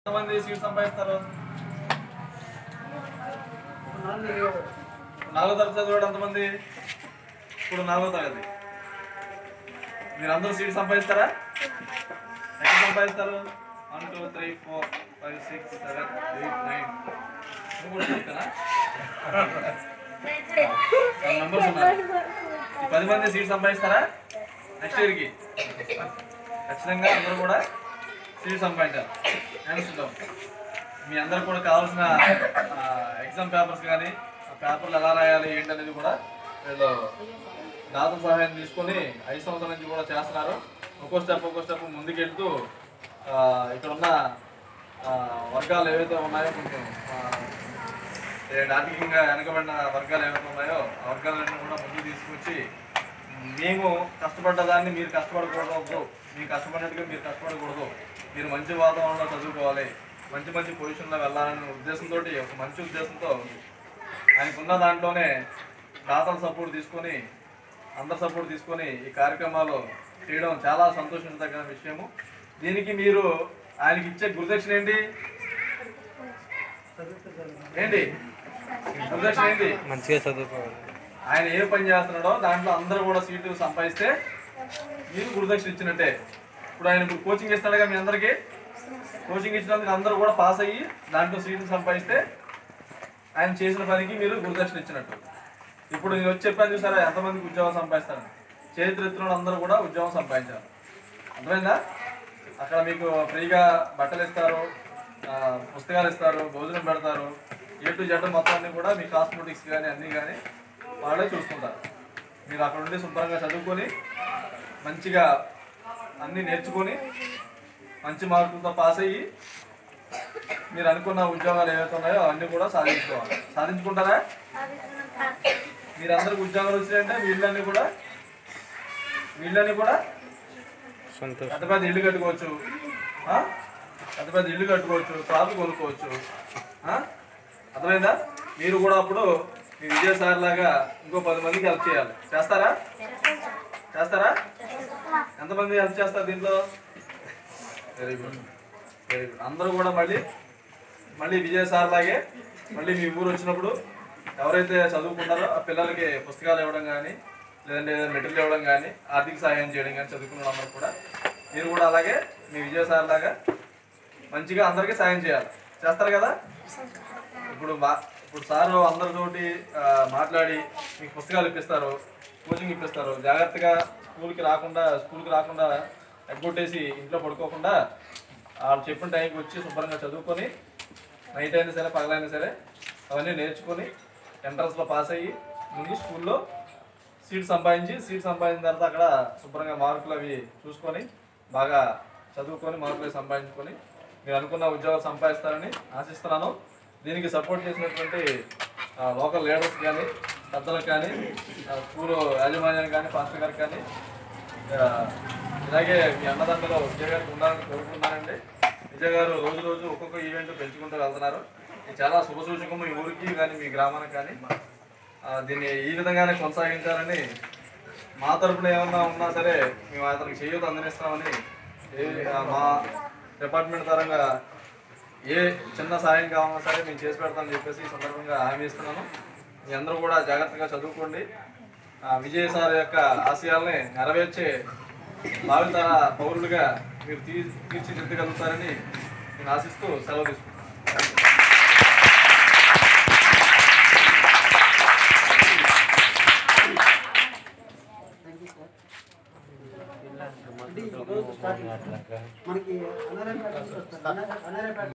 ఎంతమంది సీట్ సంపాదిస్తారు నాలుగో తరగతి చదివాడు ఎంతమంది ఇప్పుడు నాలుగో తరగతి మీరు అందరూ సీట్ సంపాదిస్తారా ఎక్కడ సంపాదిస్తారు one two three four five six seven eight nine నువ్వు కూడా చెప్తారా మెంబర్స్ ఉన్నారు ఈ పది మంది సీట్ సంపాదిస్తారా నెక్స్ట్ ఇయర్కి ఖచ్చితంగా అందరూ కూడా సీట్ సంపాదించాలి నేర్చుకుంటాం మీ అందరికి కూడా కావాల్సిన ఎగ్జామ్ పేపర్స్ కానీ ఆ పేపర్లు ఎలా రాయాలి ఏంటనేది కూడా వీళ్ళు దాత సహాయం తీసుకొని ఐదు సంవత్సరాల నుంచి కూడా చేస్తున్నారు ఒక్కో స్టెప్ ఒక్కో స్టెప్ ముందుకెళ్తూ ఆ, ఇక్కడ ఉన్న ఆ, వర్గాలు ఏవైతే ఉన్నాయో కొంచెం ఆ, ఏ ఆర్థికంగా వెనకబడిన వర్గాలు ఏవైతే ఉన్నాయో ఆ వర్గాలన్నీ కూడా ముందుకు తీసుకొచ్చి మేము కష్టపడ్డ దాన్ని మీరు కష్టపడకూడదు మీరు కష్టపడినట్టుగా మీరు కష్టపడకూడదు మీరు మంచి వాతావరణంలో చదువుకోవాలి మంచి మంచి పొజిషన్లో వెళ్ళాలనే ఉద్దేశంతో ఒక మంచి ఉద్దేశంతో ఆయనకున్న దాంట్లోనే దాతల సపోర్ట్ తీసుకొని అందరి సపోర్ట్ తీసుకొని ఈ కార్యక్రమాలు చేయడం చాలా సంతోషించదగిన విషయము దీనికి మీరు ఆయనకి ఇచ్చే గురుదక్షిణ ఏంటి ఏంటి గురుదక్షిణ ఏంటి మంచిగా చదువుకోవాలి ఆయన ఏ పని చేస్తున్నాడో దాంట్లో అందరూ కూడా సీటు సంపాదిస్తే మీరు గురుదక్షిణ ఇచ్చినట్టే ఇప్పుడు ఆయన ఇప్పుడు కోచింగ్ ఇస్తాడుగా మీ అందరికీ కోచింగ్ ఇచ్చినందుకు అందరూ కూడా పాస్ అయ్యి దాంట్లో సీట్లు సంపాదిస్తే ఆయన చేసిన పనికి మీరు గురుదక్షిణ ఇచ్చినట్టు ఇప్పుడు నేను వచ్చి చెప్పాను చూసారా ఎంతమందికి ఉద్యోగం సంపాదిస్తారని చేతిరెత్తున అందరూ కూడా ఉద్యోగం సంపాదించారు అర్థమైందా అక్కడ మీకు ఫ్రీగా బట్టలు ఇస్తారు ఆ, పుస్తకాలు ఇస్తారు భోజనం పెడతారు ఏ టు జెడ్ మొత్తాన్ని కూడా మీ కాస్మెటిక్స్ కానీ అన్నీ కానీ వాళ్ళే చూసుకుంటారు మీరు అక్కడ ఉండి శుభ్రంగా చదువుకొని మంచిగా అన్నీ నేర్చుకొని మంచి మార్కులతో పాస్ అయ్యి మీరు అనుకున్న ఉద్యోగాలు ఏవైతే ఉన్నాయో అవన్నీ కూడా సాధించుకోవాలి సాధించుకుంటారా మీరందరికి ఉద్యోగాలు వచ్చినాయంటే వీళ్ళన్నీ కూడా వీళ్ళని కూడా సంతోషం పెద్ద పెద్ద ఇల్లు కట్టుకోవచ్చు ఆ? పెద్ద పెద్ద ఇల్లు కట్టుకోవచ్చు కార్లు కొనుక్కోవచ్చు ఆ? అర్థమైందా మీరు కూడా అప్పుడు మీ విజయ సార్ లాగా ఇంకో పది మందికి హెల్ప్ చేయాలి చేస్తారా చేస్తారా ఎంతమంది హెల్ప్ చేస్తారు దీంట్లో వెరీ గుడ్ వెరీ గుడ్ అందరూ కూడా మళ్ళీ మళ్ళీ విజయ సార్ లాగే మళ్ళీ మీ ఊరు వచ్చినప్పుడు ఎవరైతే చదువుకున్నారో ఆ పిల్లలకి పుస్తకాలు ఇవ్వడం కానీ లేదంటే మెటీరియల్ ఇవ్వడం కానీ ఆర్థిక సహాయం చేయడం కానీ చదువుకున్న వాళ్ళందరూ కూడా మీరు కూడా అలాగే మీ విజయ సార్ లాగా మంచిగా అందరికీ సాయం చేయాలి చేస్తారు కదా ఇప్పుడు మా ఇప్పుడు సారు అందరితోటి ఆ, మాట్లాడి మీకు పుస్తకాలు ఇప్పిస్తారు కోచింగ్ ఇప్పిస్తారు జాగ్రత్తగా స్కూల్కి రాకుండా స్కూల్కి రాకుండా ఎగ్గొట్టేసి ఇంట్లో పడుకోకుండా వాళ్ళు చెప్పిన టైంకి వచ్చి శుభ్రంగా చదువుకొని నైట్ అయినా సరే పగలైనా సరే అవన్నీ నేర్చుకొని ఎంట్రన్స్లో పాస్ అయ్యి ముందు స్కూల్లో సీట్ సంపాదించి సీట్ సంపాదించిన తర్వాత అక్కడ శుభ్రంగా మార్కులు అవి చూసుకొని బాగా చదువుకొని మార్కులు అవి సంపాదించుకొని మీరు అనుకున్న ఉద్యోగాలు సంపాదిస్తారని ఆశిస్తున్నాను దీనికి సపోర్ట్ చేసినటువంటి లోకల్ లీడర్స్ కానీ పెద్దలకు కానీ ఆ, స్కూల్ యాజమాన్యానికి కానీ పాస్టర్ గారికి కానీ ఆ, ఇలాగే మీ అన్నదండలో విజయ్ గారికి ఉండాలని కోరుకుంటున్నానండి విజయ్ గారు రోజు రోజు ఒక్కొక్క ఈవెంట్ పెంచుకుంటూ వెళ్తున్నారు ఇది చాలా శుభసూచకము ఈ ఊరికి కానీ మీ గ్రామానికి కానీ ఆ, దీన్ని ఈ విధంగానే కొనసాగించాలని మా తరపున ఏమన్నా ఉన్నా సరే మేము అతనికి చేయూత అందిస్తామని ఏ- ఆ, మా డిపార్ట్మెంట్ పరంగా ఏ చిన్న సాయం కావాలన్నా సరే మేము చేసి పెడతామని చెప్పేసి ఈ సందర్భంగా హామీ ఇస్తున్నాను మీ అందరూ కూడా జాగ్రత్తగా చదువుకోండి ఆ, విజయ్ సార్ యొక్క ఆశయాల్ని నెరవేర్చే భావితర పౌరులుగా మీరు తీ తీర్చిదిద్దగలుగుతారని నేను ఆశిస్తూ సెలవు తీసుకుంటాను మనకి అన్నారంపేట నుంచి వస్తుంది. అన్నారంపేట